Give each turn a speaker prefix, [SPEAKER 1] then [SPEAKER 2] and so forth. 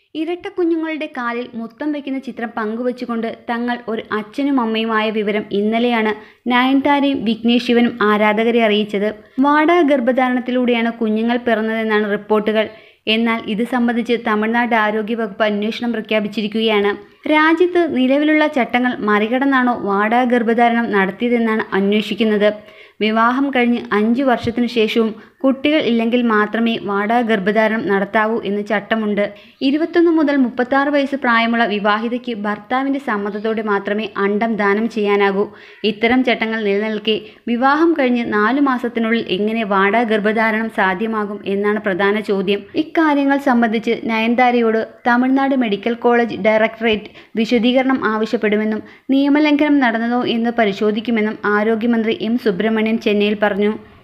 [SPEAKER 1] ഇരട്ട കുഞ്ഞുങ്ങളുടെ കാലിൽ മുത്തം വയ്ക്കുന്ന ചിത്രം പങ്കുവച്ചുകൊണ്ട് തങ്ങൾ ഒരു അച്ഛനും അമ്മയുമായ വിവരം ഇന്നലെയാണ് നയൻതാരയും വിഘ്നേഷ് ശിവനും ആരാധകരെ അറിയിച്ചത് വാടക ഗർഭധാരണത്തിലൂടെയാണ് കുഞ്ഞുങ്ങൾ പിറന്നതെന്നാണ് റിപ്പോർട്ടുകൾ എന്നാൽ ഇത് സംബന്ധിച്ച് തമിഴ്നാട് ആരോഗ്യവകുപ്പ് അന്വേഷണം പ്രഖ്യാപിച്ചിരിക്കുകയാണ് രാജ്യത്ത് നിലവിലുള്ള ചട്ടങ്ങൾ മറികടന്നാണോ വാടക ഗർഭധാരണം നടത്തിയതെന്നാണ് അന്വേഷിക്കുന്നത് വിവാഹം കഴിഞ്ഞ് അഞ്ചു വർഷത്തിനു ശേഷവും കുട്ടികൾ ഇല്ലെങ്കിൽ മാത്രമേ വാടക ഗർഭധാരണം നടത്താവൂ എന്ന് ചട്ടമുണ്ട് ഇരുപത്തൊന്ന് മുതൽ മുപ്പത്താറ് വയസ്സ് പ്രായമുള്ള വിവാഹിതയ്ക്ക് ഭർത്താവിൻ്റെ സമ്മതത്തോടെ മാത്രമേ അണ്ടം ദാനം ചെയ്യാനാകൂ ഇത്തരം ചട്ടങ്ങൾ നിലനിൽക്കെ വിവാഹം കഴിഞ്ഞ് നാലു മാസത്തിനുള്ളിൽ എങ്ങനെ വാടക ഗർഭധാരണം സാധ്യമാകും എന്നാണ് പ്രധാന ചോദ്യം ഇക്കാര്യങ്ങൾ സംബന്ധിച്ച് നയൻതാരയോട് തമിഴ്നാട് മെഡിക്കൽ കോളേജ് ഡയറക്ടറേറ്റ് വിശദീകരണം ആവശ്യപ്പെടുമെന്നും നിയമലംഘനം നടന്നതോ എന്ന് പരിശോധിക്കുമെന്നും ആരോഗ്യമന്ത്രി എം സുബ്രഹ്മണ്യൻ ചെന്നൈയിൽ പറഞ്ഞു